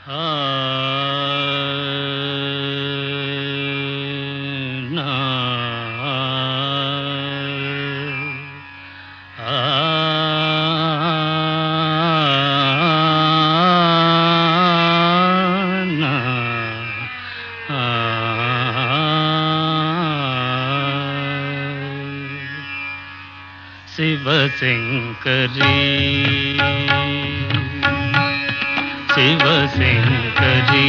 నా నా శివశంకరీ శివశంకరీ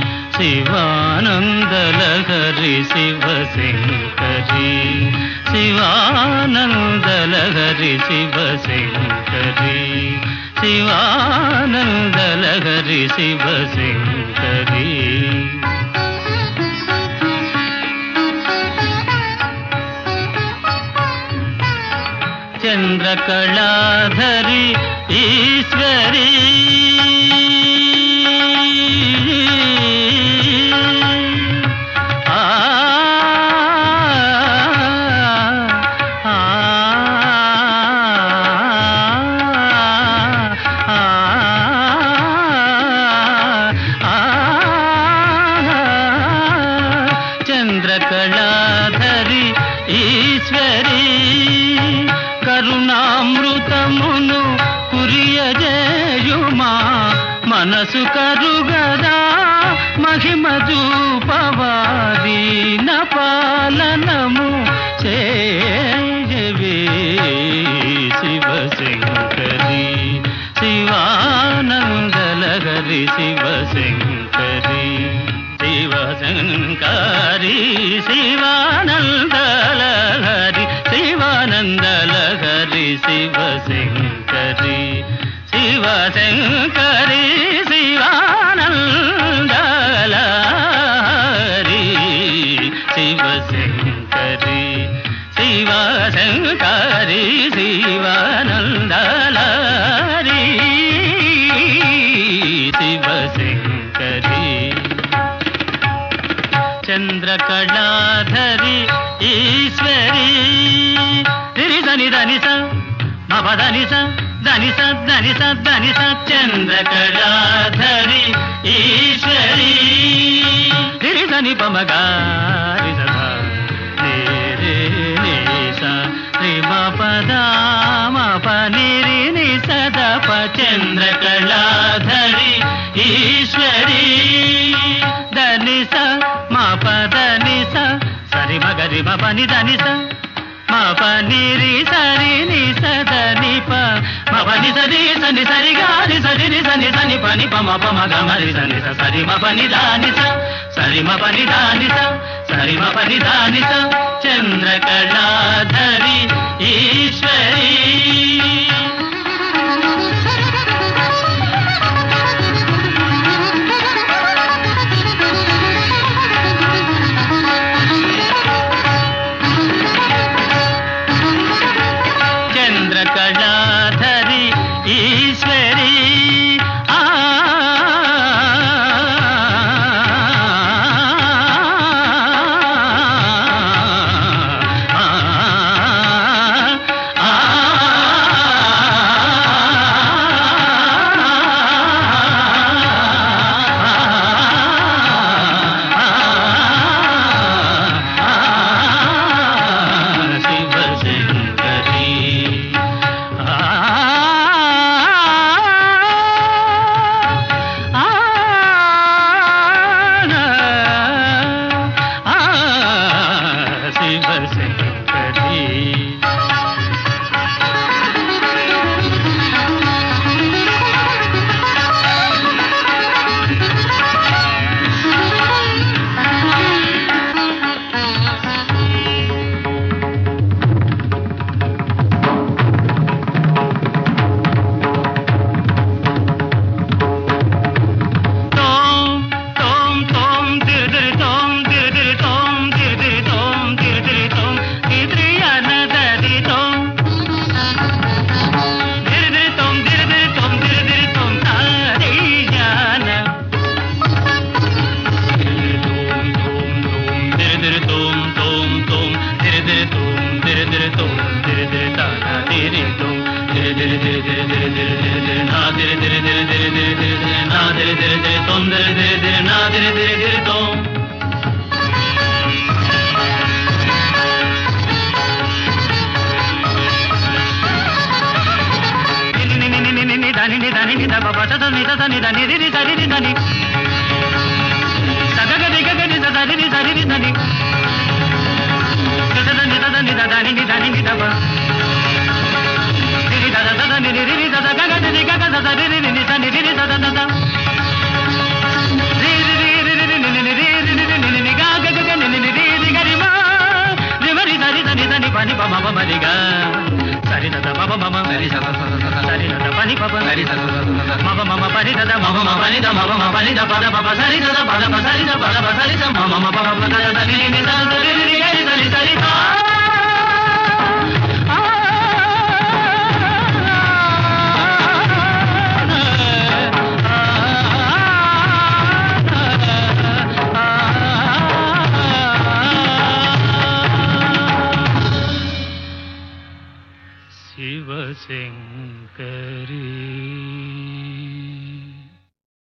శివానందలహరి శివశంకరీ శివానందలహరి శివశంకరీ శివానందలహరి శివశంకరీ చంద్రకళాధరి ఈశ్వరీ ఆ, ఆ, ఆ, చంద్రకళాధరి ఈశ్వరీ కరుణామృతమును కురియజేయుమా మనసు కరుగదా మహిమ చూపవాదీన పాలనము చేయవే శివశంకరి శివానందలహరి శివశంకరి శివశంకరి శివానందలహరి శివానందలహరి శివశంకరి శివశంకరి శివానందలహరి శివశంకరి శివశంకరి శివానందలహరి శివశంకరి చంద్రకళాధరి ఈశ్వరి రిరి దని దని స మప దని స దని స దని స దని స చంద్రకళాధరి ఈశ్వరి రిరి దని పమగారి సదా నే రే నే స రి మ పద మ ప ని రి ని సద ప చంద్రకళాధరి ఈశ్వరి దని స మా పద ని స సరి మగరి మ పని దని స మా పని రి సరి ని సద ని ప మ పని సరి సని సరి గారి సరి ని సని సని పని ప మ ప మ గ మ రి సని స సరి మ పని దాని స సరి మ పని దాని స సరి మ పని దాని స చంద్రకళాధరి ఈశ్వరి చంద్రకళాధరి ఈశ్వరి ఆ ఆ, ఆ, దిరి దిరి దిరి తొం దిరి దిరి దిరి నా దిరి దిరి దిరి తొం ని ని ని ని ని ని ని దని ని దని ని ద బ బ ద ద ని ద ద ని ద ని రి రి ద రి రి ద ని ద గ గ రి గ గ ని ద ద రి రి ద రి రి ద ని ద ద ద ని ద ద ని ద ద ని ని ద ని ని ద బ రి రి ద ద ద ద ని రి రి రి ద ద గ గ ని రి గ గ ద ద రి రి ని ని ద ని రి రి ద ద ద ద రి రి రి రి రి రి ని ని ని రి రి రి రి ని ని ని గ గ గ గ ని ని ని రి రి గ రి మ రి మ రి ద రి ద ని ద ని ప ని ప మ ప మ రి గ సరి ద ద మ ప మ మ సరి స స స స స. సరి ద ద ప ని ప ప సరి స స స స స. మమ మమ పని దద మమ మమ పని ద మమ మమ పని ద పద పద సరి దద పద పద సరి ద పద పద సరి ద మమ మమ పద పద ద ని ని ని ద ద రి రి రి గ రి ద ని సరి ద శివశంకరీ